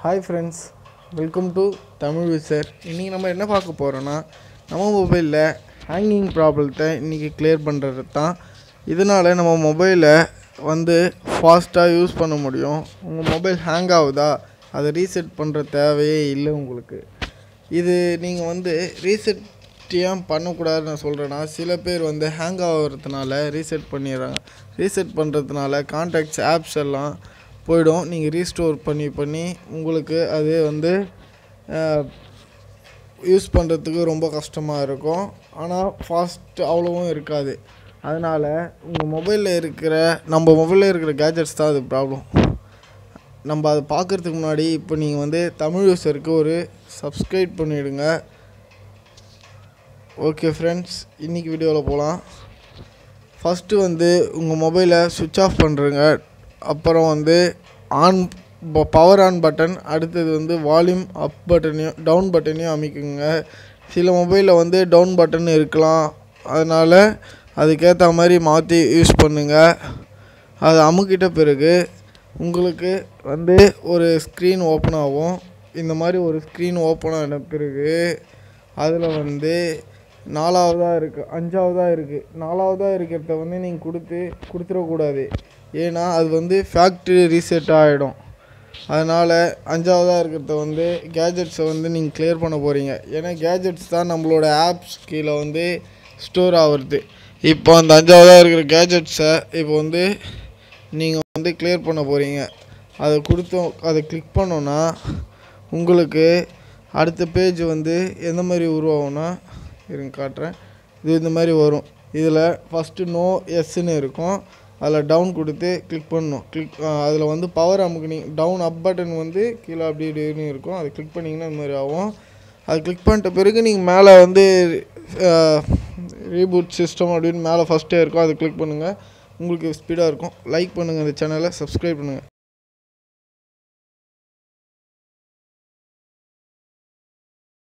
hi friends welcome to Tamil விசர் இன்றைக்கி நம்ம என்ன பார்க்க போகிறோன்னா நம்ம மொபைலில் ஹேங்கிங் ப்ராப்ளத்தை இன்றைக்கி கிளியர் பண்ணுறது தான் இதனால் நம்ம மொபைலை வந்து ஃபாஸ்ட்டாக யூஸ் பண்ண முடியும் உங்கள் மொபைல் ஹேங் ஆகுதா அதை ரீசெட் பண்ணுற தேவையே இல்லை உங்களுக்கு இது நீங்கள் வந்து ரீசெட் ஏன் பண்ணக்கூடாதுன்னு நான் சொல்கிறேன்னா சில பேர் வந்து ஹேங் ஆகிறதுனால ரீசெட் பண்ணிடுறாங்க ரீசெட் பண்ணுறதுனால கான்டாக்ட்ஸ் ஆப்ஸ் எல்லாம் போயிடும் நீங்கள் ரீஸ்டோர் பண்ணி பண்ணி உங்களுக்கு அது வந்து யூஸ் பண்ணுறதுக்கு ரொம்ப கஷ்டமாக இருக்கும் ஆனால் ஃபாஸ்ட் அவ்வளோவும் இருக்காது அதனால் உங்கள் மொபைலில் இருக்கிற நம்ம மொபைலில் இருக்கிற கேஜெட்ஸ் தான் அது ப்ராப்ளம் நம்ம அதை பார்க்குறதுக்கு முன்னாடி இப்போ நீங்கள் வந்து தமிழ் யூஸருக்கு ஒரு சப்ஸ்கிரைப் பண்ணிவிடுங்க ஓகே ஃப்ரெண்ட்ஸ் இன்றைக்கி வீடியோவில் போகலாம் ஃபஸ்ட்டு வந்து உங்கள் மொபைலை சுவிட்ச் ஆஃப் பண்ணுறங்க அப்புறம் வந்து ஆன் பவர் ஆன் பட்டன் அடுத்தது வந்து வால்யூம் அப் பட்டனையும் டவுன் பட்டனையும் அமைக்குங்க சில மொபைலில் வந்து டவுன் பட்டன் இருக்கலாம் அதனால் அதுக்கேற்ற மாதிரி மாற்றி யூஸ் பண்ணுங்கள் அது அமுக்கிட்ட பிறகு உங்களுக்கு வந்து ஒரு ஸ்க்ரீன் ஓப்பன் ஆகும் இந்த மாதிரி ஒரு ஸ்க்ரீன் ஓப்பன் ஆன பிறகு அதில் வந்து நாலாவதாக இருக்குது அஞ்சாவதாக இருக்குது நாலாவதாக இருக்கிறத வந்து நீங்கள் கொடுத்து கொடுத்துடக்கூடாது ஏன்னா அது வந்து ஃபேக்ட்ரி ரீசெட் ஆகிடும் அதனால் அஞ்சாவதாக இருக்கிறத வந்து கேஜெட்ஸை வந்து நீங்கள் கிளியர் பண்ண போகிறீங்க ஏன்னா கேஜெட்ஸ் தான் நம்மளோட ஆப்ஸ் கீழே வந்து ஸ்டோர் ஆகுறது இப்போ அந்த அஞ்சாவதாக இருக்கிற கேஜெட்ஸை இப்போ வந்து நீங்கள் வந்து கிளியர் பண்ண போகிறீங்க அதை கொடுத்தோம் அதை கிளிக் பண்ணோன்னா உங்களுக்கு அடுத்த பேஜ் வந்து எந்த மாதிரி உருவாகும்னா இருங்க காட்டுறேன் இது இந்த மாதிரி வரும் இதில் ஃபஸ்ட்டு நோ எஸ்ன்னு இருக்கும் அதில் டவுன் கொடுத்து கிளிக் பண்ணணும் கிளிக் அதில் வந்து பவர் அமுக்குனிங் டவுன் அப் பட்டன் வந்து கீழே அப்படி இப்படின்னு இருக்கும் அதை கிளிக் பண்ணிங்கன்னா இந்த மாதிரி ஆகும் அது கிளிக் பண்ணிட்ட பிறகு நீங்கள் மேலே வந்து ரீபூட் சிஸ்டம் அப்படின்னு மேலே ஃபஸ்ட்டே இருக்கும் அதை கிளிக் பண்ணுங்கள் உங்களுக்கு ஸ்பீடாக இருக்கும் லைக் பண்ணுங்கள் இந்த சேனலை சப்ஸ்கிரைப் பண்ணுங்கள்